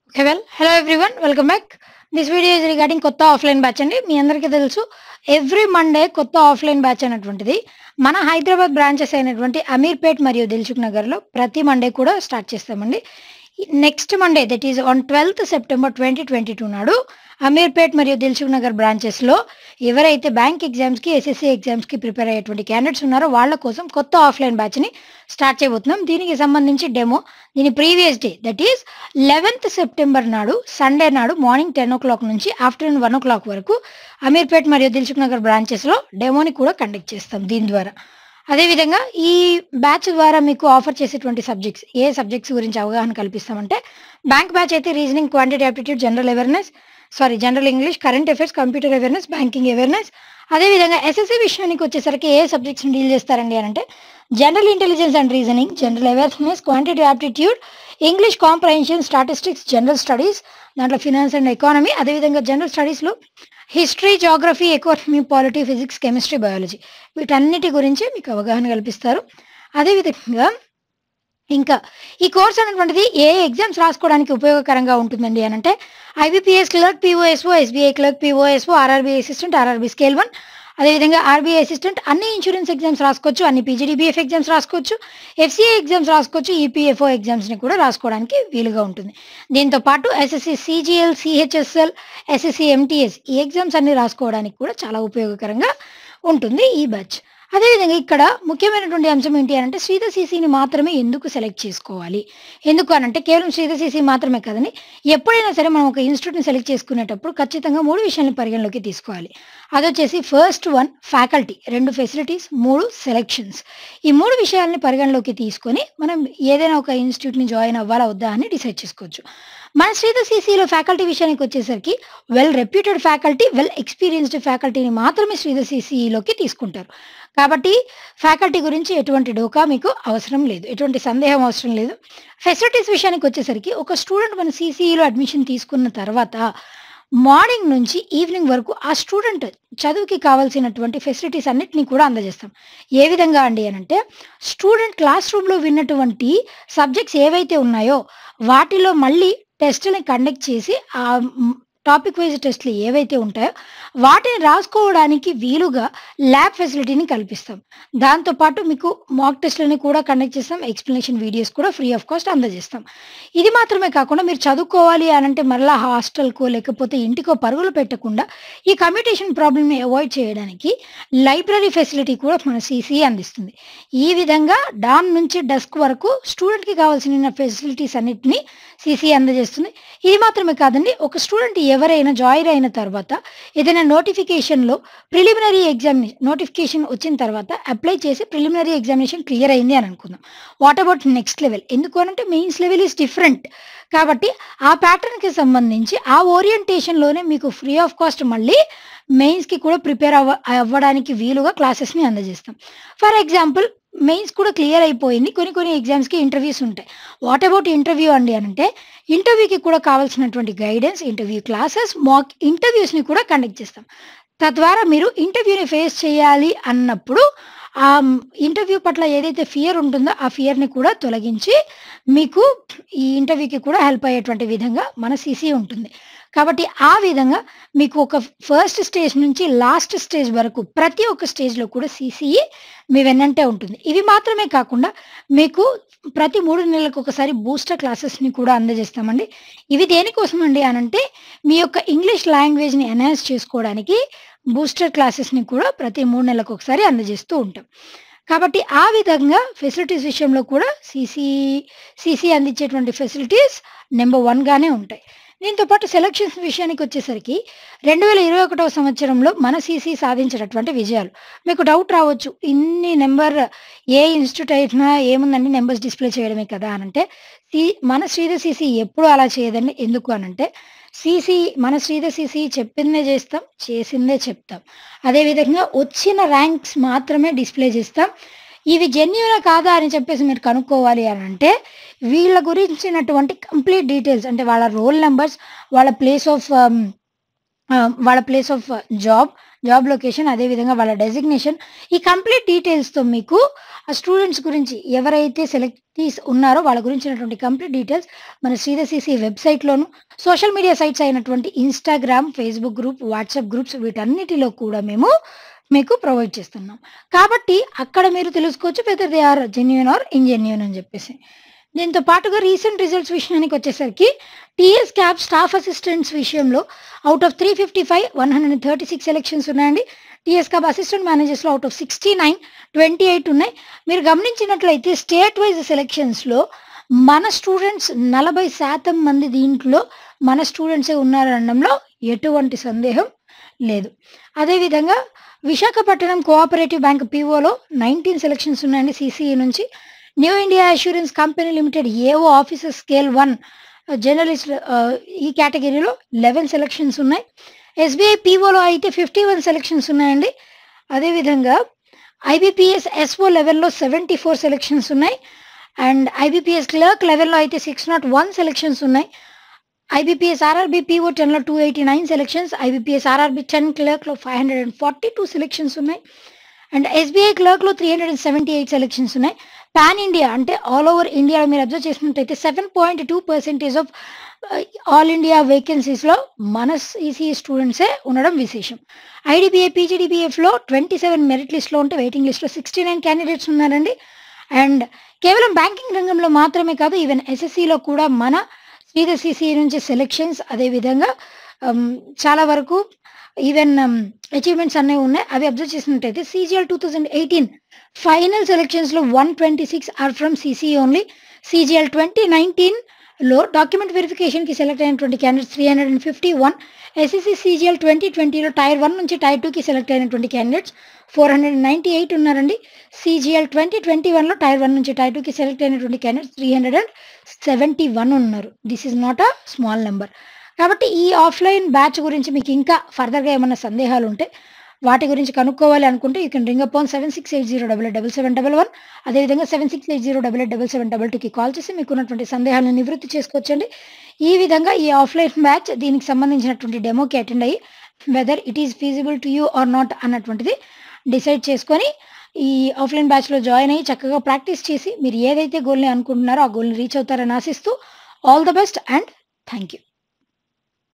okay well hello everyone welcome back this video is regarding కొత్త offline batch అండి మీ అందరికీ తెలుసు ఎవ్రీ మండే కొత్త ఆఫ్లైన్ బ్యాచ్ అనేటువంటిది మన హైదరాబాద్ బ్రాంచెస్ అయినటువంటి అమీర్పేట్ మరియు దిల్సుఖ్ నగర్లో ప్రతి మండే కూడా స్టార్ట్ చేస్తామండి next Monday that is on twelfth September twenty twenty two నాడు అమీర్పేట్ మరియు దిల్సుఖ్ నగర్ బ్రాంచెస్లో ఎవరైతే బ్యాంక్ ఎగ్జామ్స్కి ఎస్ఎస్సి ఎగ్జామ్స్కి ప్రిపేర్ అయ్యేటువంటి క్యాండిడేట్స్ ఉన్నారో వాళ్ళ కోసం కొత్త ఆఫ్లైన్ బ్యాచ్ని స్టార్ట్ చేయబోతున్నాం దీనికి సంబంధించి డెమో దీని previous day that is eleventh September నాడు సండే నాడు మార్నింగ్ టెన్ ఓ క్లాక్ నుంచి ఆఫ్టర్నూన్ వన్ ఓ క్లాక్ వరకు అమీర్పేట్ మరియు దిల్సుఖ్ నగర్ బ్రాంచెస్లో డెమోని కూడా కండక్ట్ చేస్తాం దీని ద్వారా అదేవిధంగా ఈ బ్యాచ్ ద్వారా మీకు ఆఫర్ చేసేటువంటి సబ్జెక్ట్స్ ఏ సబ్జెక్ట్స్ గురించి అవగాహన కల్పిస్తామంటే బ్యాంక్ బ్యాచ్ అయితే reasoning quantity aptitude general awareness sorry general English current affairs computer awareness banking awareness అదేవిధంగా ఎస్ఎస్సి విషయానికి వచ్చేసరికి ఏ సబ్జెక్ట్స్ని డీల్ చేస్తారండి అని అంటే general intelligence and reasoning general awareness quantity aptitude English comprehension statistics general studies దాంట్లో ఫినాన్స్ అండ్ ఎకానమీ అదేవిధంగా జనరల్ స్టడీస్లో history geography economy polity physics chemistry biology వీటన్నిటి గురించి మీకు అవగాహన కల్పిస్తారు అదేవిధంగా ఇంకా ఈ కోర్స్ అనేటువంటిది ఏ ఎగ్జామ్స్ రాసుకోవడానికి ఉపయోగకరంగా ఉంటుందండి అని అంటే IBPS clerk PO SO SBI clerk PO SO RRB assistant RRB scale one అదేవిధంగా ఆర్బీఐ అసిస్టెంట్ అన్ని ఇన్సూరెన్స్ ఎగ్జామ్స్ రాసుకోవచ్చు అన్ని పీజీడీబీఎఫ్ ఎగ్జామ్స్ రాసుకోవచ్చు ఎఫ్సీఐ ఎగ్జామ్స్ రాసుకోవచ్చు ఈపీఎఫ్ఓ ఎగ్జామ్స్ని కూడా రాసుకోవడానికి వీలుగా ఉంటుంది దీంతో పాటు SSC CGL CHSL SSC MTS ఈ ఎగ్జామ్స్ అన్ని రాసుకోవడానికి కూడా చాలా ఉపయోగకరంగా ఉంటుంది ఈ బ్యాచ్ అదేవిధంగా ఇక్కడ ముఖ్యమైనటువంటి అంశం ఏంటి అంటే శ్రీధర్ సీసీని మాత్రమే ఎందుకు సెలెక్ట్ చేసుకోవాలి ఎందుకు అనంటే కేవలం శ్రీధర్ సీసీ మాత్రమే కదండి ఎప్పుడైనా సరే మనం ఒక ఇన్స్టిట్యూట్ని సెలెక్ట్ చేసుకునేటప్పుడు ఖచ్చితంగా మూడు విషయాలను పరిగణలోకి తీసుకోవాలి అదొచ్చేసి ఫస్ట్ వన్ ఫ్యాకల్టీ రెండు ఫెసిలిటీస్ మూడు సెలెక్షన్స్ ఈ మూడు విషయాలని పరిగణలోకి తీసుకొని మనం ఏదైనా ఒక ఇన్స్టిట్యూట్ని జాయిన్ అవ్వాలా వద్దా అని డిసైడ్ చేసుకోవచ్చు మన శ్రీధర్ సీసీలో ఫ్యాకల్టీ విషయానికి వచ్చేసరికి well reputed faculty well experienced ఫ్యాకల్టీని మాత్రమే శ్రీధర్ సీసీలోకి తీసుకుంటారు కాబట్టి ఫ్యాకల్టీ గురించి ఎటువంటి డోకా మీకు అవసరం లేదు ఎటువంటి సందేహం అవసరం లేదు ఫెసిలిటీస్ విషయానికి వచ్చేసరికి ఒక స్టూడెంట్ మన సీసీఈలో అడ్మిషన్ తీసుకున్న తర్వాత మార్నింగ్ నుంచి ఈవినింగ్ వరకు ఆ స్టూడెంట్ చదువుకి కావాల్సినటువంటి ఫెసిలిటీస్ అన్నిటినీ కూడా అందజేస్తాం ఏ విధంగా అండి అని అంటే స్టూడెంట్ క్లాస్ రూమ్లో విన్నటువంటి సబ్జెక్ట్స్ ఏవైతే ఉన్నాయో వాటిలో మళ్ళీ టెస్ట్ని కండక్ట్ చేసి ఆ టాపిక్ వైజ్ టెస్ట్లు ఏవైతే ఉంటాయో వాటిని రాసుకోవడానికి వీలుగా ల్యాబ్ ఫెసిలిటీని కల్పిస్తాం దాంతోపాటు మీకు మాక్ టెస్ట్లని కూడా కండక్ట్ చేస్తాం ఎక్స్ప్లెనేషన్ వీడియోస్ కూడా ఫ్రీ ఆఫ్ కాస్ట్ అందజేస్తాం ఇది మాత్రమే కాకుండా మీరు చదువుకోవాలి అని అంటే మళ్ళీ హాస్టల్కో లేకపోతే ఇంటికో పరుగులు పెట్టకుండా ఈ కమ్యూటేషన్ ప్రాబ్లమ్ని అవాయిడ్ చేయడానికి లైబ్రరీ ఫెసిలిటీ కూడా మన సీసీ అందిస్తుంది ఈ విధంగా డామ్ నుంచి డస్క్ వరకు స్టూడెంట్కి కావాల్సిన ఫెసిలిటీస్ అన్నిటిని సీసీ అందజేస్తుంది ఇది మాత్రమే కాదండి ఒక స్టూడెంట్ ఎవరైనా జాయిన్ అయిన తర్వాత ఏదైనా నోటిఫికేషన్లో ప్రిలిమినరీ ఎగ్జామినేషన్ నోటిఫికేషన్ వచ్చిన తర్వాత అప్లై చేసి ప్రిలిమినరీ ఎగ్జామినేషన్ క్లియర్ అయింది అని అనుకుందాం వాట్ అబౌట్ నెక్స్ట్ లెవెల్ ఎందుకు అనంటే మెయిన్స్ లెవెల్ ఈస్ డిఫరెంట్ కాబట్టి ఆ ప్యాటర్న్కి సంబంధించి ఆ ఓరియంటేషన్లోనే మీకు ఫ్రీ ఆఫ్ కాస్ట్ మళ్ళీ మెయిన్స్కి కూడా ప్రిపేర్ అవ్వ అవ్వడానికి వీలుగా క్లాసెస్ని అందజేస్తాం ఫర్ ఎగ్జాంపుల్ మెయిన్స్ కూడా క్లియర్ అయిపోయింది కొన్ని కొన్ని ఎగ్జామ్స్కి ఇంటర్వ్యూస్ ఉంటాయి వాట్ అబౌట్ ఇంటర్వ్యూ అండి అని అంటే ఇంటర్వ్యూకి కూడా కావాల్సినటువంటి గైడెన్స్ ఇంటర్వ్యూ క్లాసెస్ మాక్ ఇంటర్వ్యూస్ని కూడా కండక్ట్ చేస్తాం తద్వారా మీరు ఇంటర్వ్యూని ఫేస్ చేయాలి అన్నప్పుడు ఆ ఇంటర్వ్యూ పట్ల ఏదైతే ఫియర్ ఉంటుందో ఆ ఫియర్ని కూడా తొలగించి మీకు ఈ ఇంటర్వ్యూకి కూడా హెల్ప్ అయ్యేటువంటి విధంగా మన సీసీ ఉంటుంది కాబట్టి ఆ విధంగా మీకు ఒక ఫస్ట్ స్టేజ్ నుంచి లాస్ట్ స్టేజ్ వరకు ప్రతి ఒక్క స్టేజ్లో కూడా సీసీఈ మీ వెన్నంటే ఉంటుంది ఇవి మాత్రమే కాకుండా మీకు ప్రతి మూడు నెలలకు ఒకసారి బూస్టర్ క్లాసెస్ని కూడా అందజేస్తామండి ఇవి దేనికోసం అండి అనంటే మీ యొక్క ఇంగ్లీష్ లాంగ్వేజ్ని ఎన్హాన్స్ చేసుకోవడానికి బూస్టర్ క్లాసెస్ని కూడా ప్రతి మూడు నెలలకు ఒకసారి అందజేస్తూ ఉంటాం కాబట్టి ఆ విధంగా ఫెసిలిటీస్ విషయంలో కూడా సీసీ సీసీ అందించేటువంటి ఫెసిలిటీస్ నెంబర్ వన్గానే ఉంటాయి దీంతో పాటు సెలక్షన్స్ విషయానికి వచ్చేసరికి రెండు వేల ఇరవై ఒకటవ సంవత్సరంలో మన సీసీ సాధించినటువంటి విజయాలు మీకు డౌట్ రావచ్చు ఇన్ని నెంబర్ ఏ ఇన్స్టిట్యూట్ అయినా ఏముందండి నెంబర్స్ డిస్ప్లే చేయడమే కదా అనంటే సి మన శ్రీధర్ సీసీ ఎప్పుడు అలా చేయదండి ఎందుకు అనంటే సీసీ మన శ్రీధర్ సీసీ చెప్పిందే చేస్తాం చేసిందే చెప్తాం అదేవిధంగా వచ్చిన ర్యాంక్స్ మాత్రమే డిస్ప్లే చేస్తాం ఇవి జెన్యునా కాదా అని చెప్పేసి మీరు కనుక్కోవాలి అని అంటే వీళ్ళ గురించినటువంటి కంప్లీట్ డీటెయిల్స్ అంటే వాళ్ళ రోల్ నెంబర్స్ వాళ్ళ ప్లేస్ ఆఫ్ వాళ్ళ place of job job location అదేవిధంగా వాళ్ళ డెసిగ్నేషన్ ఈ కంప్లీట్ డీటెయిల్స్తో మీకు ఆ స్టూడెంట్స్ గురించి ఎవరైతే సెలెక్టీస్ ఉన్నారో వాళ్ళ గురించినటువంటి కంప్లీట్ డీటెయిల్స్ మన శ్రీధర్ వెబ్సైట్లోను సోషల్ మీడియా సైట్స్ అయినటువంటి Instagram Facebook group WhatsApp groups వీటన్నిటిలో కూడా మేము మీకు ప్రొవైడ్ చేస్తున్నాం కాబట్టి అక్కడ మీరు తెలుసుకోవచ్చు whether they are genuine or ingenuine అని చెప్పేసి దీంతో పాటుగా రీసెంట్ రిజల్ట్స్ విషయానికి వచ్చేసరికి టీఎస్ క్యాబ్ స్టాఫ్ అసిస్టెంట్స్ విషయంలో out of three fifty five one hundred thirty six selections ఉన్నాయండి టీఎస్ క్యాబ్ అసిస్టెంట్ మేనేజర్స్లో out of sixty nine twenty eight ఉన్నాయి మీరు గమనించినట్లయితే స్టేట్ వైజ్ సెలెక్షన్స్లో మన స్టూడెంట్స్ నలభై శాతం మంది దీంట్లో మన స్టూడెంట్సే ఉన్నారనడంలో ఎటువంటి సందేహం లేదు అదేవిధంగా విశాఖపట్నం కోఆపరేటివ్ బ్యాంక్ పీఓలో నైన్టీన్ సెలెక్షన్స్ ఉన్నాయండి సిసిఈ నుంచి new India assurance company limited AO officer scale one journalist ఈ కేటగిరీలో లెవెన్ సెలెక్షన్స్ ఉన్నాయి ఎస్బీఐ పీఓలో అయితే ఫిఫ్టీ వన్ సెలెక్షన్స్ ఉన్నాయండి అదేవిధంగా ఐబీపీఎస్ ఎస్ఓ లెవెల్లో సెవెంటీ ఫోర్ సెలెక్షన్స్ ఉన్నాయి అండ్ ఐబీపీఎస్ క్లర్క్ లెవెల్లో అయితే సిక్స్ నాట్ వన్ సెలెక్షన్స్ ఉన్నాయి ఐబీపీఎస్ ఆర్ఆర్బీ పీఓ టెన్లో two eighty nine selections IBPS RRB ten క్లర్క్లో five hundred and forty two selections ఉన్నాయి అండ్ ఎస్బీఐ క్లర్క్లో three hundred and seventy eight selections ఉన్నాయి pan India అంటే all over ఇండియాలో మీరు observe చేసినట్టయితే seven point two percentage of all India వేకెన్సీస్లో మన ఈసీ స్టూడెంట్సే ఉండడం విశేషం ఐడిబిఐ పీజీడిబిఎఫ్లో ట్వంటీ సెవెన్ మెరిట్ లిస్ట్లో ఉంటే వెయిటింగ్ లిస్ట్లో సిక్స్టీ నైన్ క్యాండిడేట్స్ ఉన్నారండి అండ్ కేవలం బ్యాంకింగ్ రంగంలో మాత్రమే కాదు ఈవెన్ ఎస్ఎస్సిలో కూడా మన శ్రీధర్ సిసి నుంచి సెలెక్షన్స్ అదేవిధంగా um, చాలా వరకు ఈవెన్ అచీవ్మెంట్స్ అన్నీ ఉన్నాయి అవి అబ్జర్వ్ చేసినట్టయితే CGL two thousand eighteen final సెలెక్షన్స్లో one twenty six are from CC only CGL twenty నైన్టీన్లో డాక్యుమెంట్ వెరిఫికేషన్కి సెలెక్ట్ అయినటువంటి candidates three hundred and fifty one SSC CGL twenty ట్వంటీలో టైర్ వన్ నుంచి టైర్ టూకి సెలెక్ట్ అయినటువంటి candidates four hundred ninety eight ఉన్నారండి CGL twenty twenty వన్లో tier one నుంచి టైర్ టూకి సెలెక్ట్ అయినటువంటి candidates three hundred and seventy one ఉన్నారు this is not a small number కాబట్టి ఈ ఆఫ్లైన్ బ్యాచ్ గురించి మీకు ఇంకా ఫర్దర్గా ఏమైనా సందేహాలు ఉంటే వాటి గురించి కనుక్కోవాలి అనుకుంటే you can ring upon seven six eight zero double eight double seven double one అదేవిధంగా seven six eight zero double eight double seven double టూకి కాల్ చేసి మీకు ఉన్నటువంటి సందేహాలను నివృత్తి చేసుకోవచ్చండి ఈ విధంగా ఈ ఆఫ్లైన్ బ్యాచ్ దీనికి సంబంధించినటువంటి డెమోకి అటెండ్ అయ్యి whether it is feasible to you or not అన్నటువంటిది డిసైడ్ చేసుకొని ఈ ఆఫ్లైన్ బ్యాచ్లో జాయిన్ అయ్యి చక్కగా ప్రాక్టీస్ చేసి మీరు ఏదైతే గోల్ని అనుకుంటున్నారో ఆ గోల్ని రీచ్ అవుతారని ఆశిస్తూ all the best and thank you